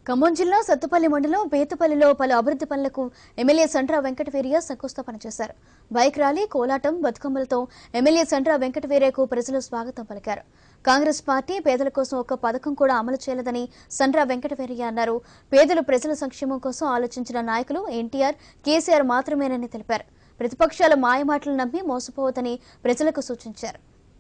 ఖమ్మం జిల్లా సత్తుపల్లి మండలం బేతుపల్లిలో పలు అభివృద్ధి పనులకు ఎమ్మెల్యే సంట్రా వెంకటవీర్య శంకుస్థాపన చేశారు బైక్ ర్యాలీ కోలాటం బతుకమ్మలతో ఎమ్మెల్యే సంట్రా వెంకటవీర్యకు ప్రజలు స్వాగతం పలికారు కాంగ్రెస్ పార్టీ పేదల కోసం ఒక పథకం కూడా అమలు చేయలేదని సంట్రా వెంకటవీర్య అన్నారు పేదలు ప్రజల సంక్షేమం కోసం ఆలోచించిన నాయకులు ఎన్టీఆర్ కేసీఆర్ మాత్రమేనని తెలిపారు ప్రతిపక్షాల మాయమాటలు నమ్మి మోసపోవద్దని ప్రజలకు సూచించారు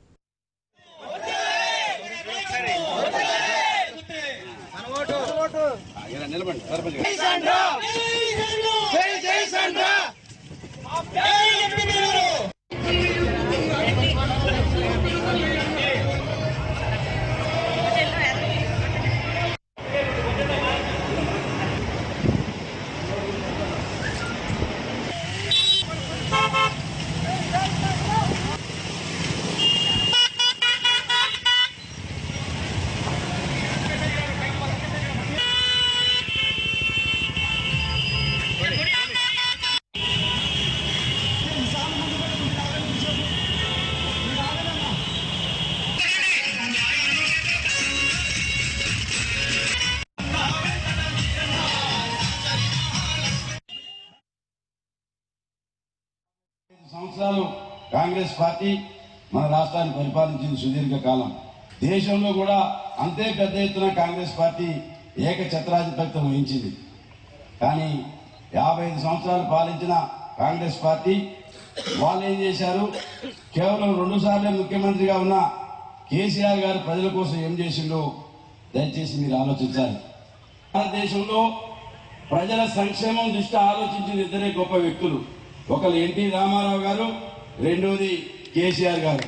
ఐదు సంవత్సరాలు కాంగ్రెస్ పార్టీ మన రాష్ట్రాన్ని పరిపాలించింది సుదీర్ఘ కాలం దేశంలో కూడా అంతే పెద్ద ఎత్తున కాంగ్రెస్ పార్టీ ఏక ఛత్రాధిపత్యం వహించింది కానీ యాభై ఐదు సంవత్సరాలు పాలించిన కాంగ్రెస్ పార్టీ వాళ్ళు ఏం చేశారు కేవలం రెండు సార్లే ముఖ్యమంత్రిగా ఉన్న కేసీఆర్ గారు ప్రజల కోసం ఏం చేసిండో దయచేసి మీరు ఆలోచించాలి భారతదేశంలో ప్రజల సంక్షేమం దృష్టి ఆలోచించిన ఇద్దరే గొప్ప వ్యక్తులు ఒకరు ఎన్టీ రామారావు గారు రెండోది కేసీఆర్ గారు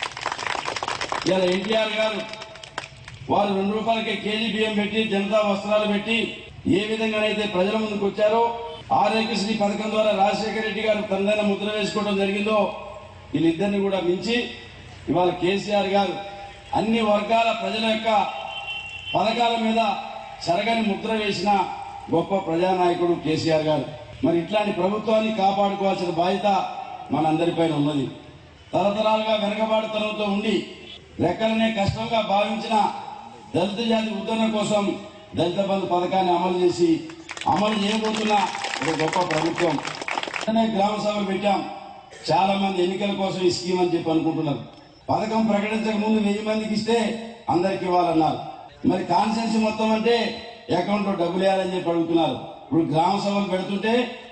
ఇలా ఎన్టీఆర్ గారు వారు రెండు రూపాయలకే కేజీ బియ్యం పెట్టి జనతా వస్త్రాలు పెట్టి ఏ విధంగానైతే ప్రజల ముందుకు వచ్చారో ఆరోగ్యశ్రీ పథకం ద్వారా రాజశేఖర రెడ్డి గారు తనదైన ముద్ర వేసుకోవడం జరిగిందో వీళ్ళిద్దరిని కూడా మించి ఇవాళ కేసీఆర్ గారు అన్ని వర్గాల ప్రజల యొక్క పథకాల మీద చెరగని ముద్ర వేసిన గొప్ప ప్రజానాయకుడు కేసీఆర్ గారు మరి ఇట్లాంటి ప్రభుత్వాన్ని కాపాడుకోవాల్సిన బాధ్యత మనందరిపైన ఉన్నది తరతరాలుగా వెనకబాటుతనంతో ఉండి రెక్కలనే కష్టంగా భావించిన దళిత జాతి ఉద్ధరణ కోసం దళిత బంధు పథకాన్ని అమలు చేసి అమలు చేయబోతున్న ఒక గొప్ప ప్రభుత్వం వెంటనే గ్రామ సభలు పెట్టాం చాలా మంది ఎన్నికల కోసం ఈ స్కీమ్ అని చెప్పి అనుకుంటున్నారు పథకం ప్రకటించక ముందు వెయ్యి మందికి ఇస్తే అందరికి ఇవ్వాలన్నారు మరి కాన్సెన్స్ మొత్తం అంటే అకౌంట్ లో డబ్బులు వేయాలని చెప్పి అడుగుతున్నారు ఇప్పుడు గ్రామ సభలు పెడుతుంటే